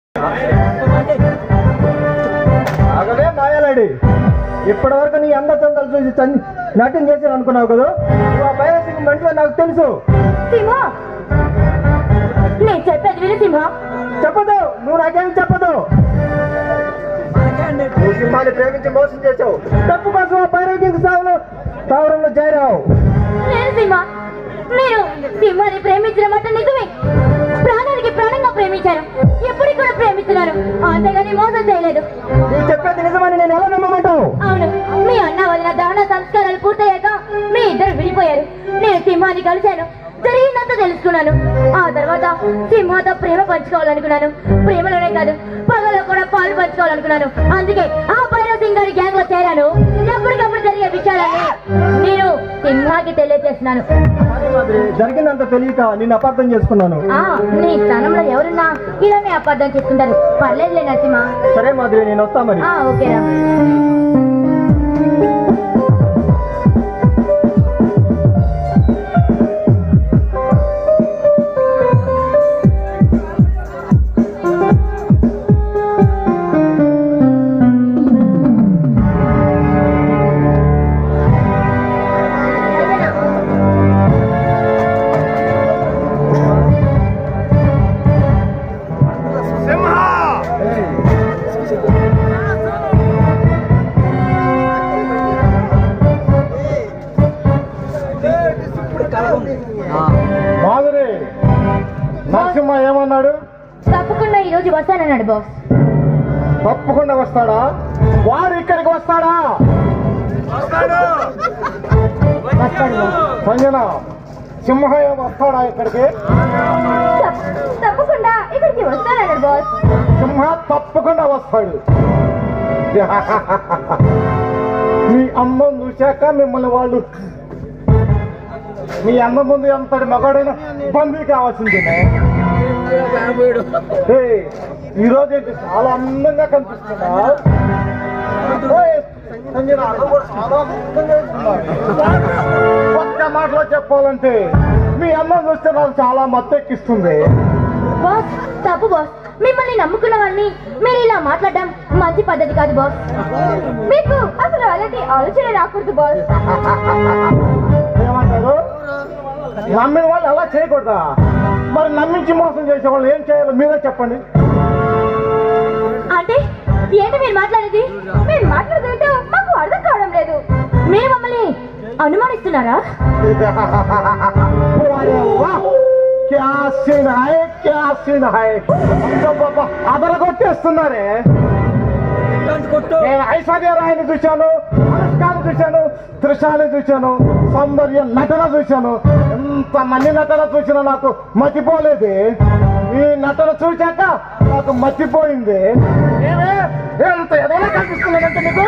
ఆగవే మాయాలాడి ఇప్పటి వరకు నీ అంద చందాలు చూసి చం- నాట్యం చేశాను అనుకున్నావు కదా నువ్వు ఆ బైరసింగ్ మంచిగా నాకు తెలుసు సింహ నేను చెప్పేది విను సింహ చెప్పదు నువ్వు నాకేం చెప్పదు నువ్వు సింహాన్ని ప్రేమించి మోసం చేసావు తప్పు కోసం ఆ బైరసింగ్ సాగులో స్థావరంలో చేరావు నేను సింహ నేను సింహాన్ని ప్రేమించిన మాట నిజమే ప్రాణానికి ప్రాణంగా ప్రేమించాను ఎప్పటికి కూడా ప్రేమిస్తున్నాను అంతేగాని మోసం చేయలేదు నువ్వు చెప్పేది నిజమని నేను ఎలా నమ్మమంటావు అవును మీ అన్న వదిన దహన సంస్కారాలు పూర్తయ్యాక మీ ఇద్దరు విడిపోయారు నేను సింహాన్ని కలిశాను జరిగిందంతా తెలుసుకున్నాను ఆ తర్వాత సింహతో ప్రేమ పంచుకోవాలనుకున్నాను ప్రేమలోనే కాదు పగలో కూడా పాలు పంచుకోవాలనుకున్నాను అందుకే ఆ భైరవ సింగ్ గారి గ్యాంగ్ లో చేరాను ఎప్పటికప్పుడు జరిగే విషయాలన్నీ నేను సింహాకి తెలియజేస్తున్నాను జరిగిందంత తెలియక నిన్ను అపార్థం చేసుకున్నాను ఆ నీ స్థానంలో ఎవరున్నా ఇలానే అపార్థం చేసుకుంటారు పర్లేదులే నరసింహ సరే మాదిరి నేను వస్తా మరి ఆ ఓకేరా మాధురి నరసింహ ఏమన్నాడు తప్పకుండా ఈ రోజు వస్తానన్నాడు బాస్ తప్పకుండా వస్తాడా వాడు ఇక్కడికి వస్తాడా వస్తాడు బాస్ సంజన సింహ వస్తాడా ఇక్కడికి తప్ప- తప్పకుండా ఇక్కడికి వస్తానన్నాడు బాస్ సింహ తప్పకుండా వస్తాడు మీ అమ్మం చూశాక మిమ్మల్ని వాళ్ళు మీ అమ్మ ముందు ఎంతటి మగాడైనా బందీ కావాల్సిందేనే ఏయ్, ఈ రోజు ఏంటి చాలా అందంగా కనిపిస్తున్నా ఏయ్, సంజన, నువ్వు కూడా చాలా అందంగా ఉన్నావు. ఒక్క మాటలో చెప్పాలంటే మీ అమ్మ చూస్తే నాకు చాలా మత్తెక్కిస్తుంది బాస్ తప్పు బాస్ మిమ్మల్ని నమ్ముకున్న వాళ్ళని మీరు ఇలా మాట్లాడడం మంచి పద్ధతి కాదు బాస్ మీకు అసలు అలాంటి ఆలోచన రాకూడదు బాస్ ఏమంటారు నమ్మిన వాళ్ళు అలా చేయకూడదా మరి నమ్మించి మోసం చేసే వాళ్ళు ఏం చేయాలో మీరే చెప్పండి అంటే ఏంటి మీరు మాట్లాడేది మీరు మాట్లాడేదేంటో మాకు అర్థం కావడం లేదు మీరు మమ్మల్ని అనుమానిస్తున్నారా అరే వాహ్! క్యా సీన్ హై క్యా సీన్ హై అబ్బబ్బబ్బ, అదరగొట్టేస్తున్నారే నేను ఐశ్వర్య రాయని చూశాను అనుష్కాని చూశాను త్రిషాని చూశాను సౌందర్య నటన చూశాను ఎంత మంది నటన చూసినా నాకు మతిపోలేదు ఈ నటన చూశాక నాకు మతిపోయింది ఏమే? ఎంత ఎదవలా కనిపిస్తున్నానంటే నీకు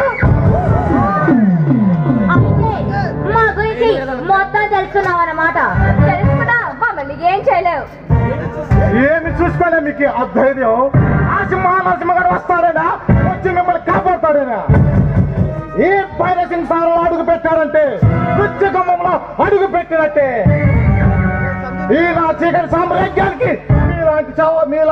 అయితే మా గురించి మొత్తం తెలుసుకున్నావు అన్నమాట తెలుసుకున్నా మమ్మల్ని ఏం చేయలేవు ఏమి చూసుకోలే మీకు ఆ ధైర్యం ఆ సింహ నరసింహ గారు వస్తాడేనా వచ్చి మిమ్మల్ని కాపాడతాడేనా ఈ పైరసింగ్ సార్లు అడుగు పెట్టాడంటే నృత్య గుమ్మంలో అడుగు పెట్టినట్టే ఈ నా చీకటి సామ్రాజ్యానికి మీలాంటి చావ మీలా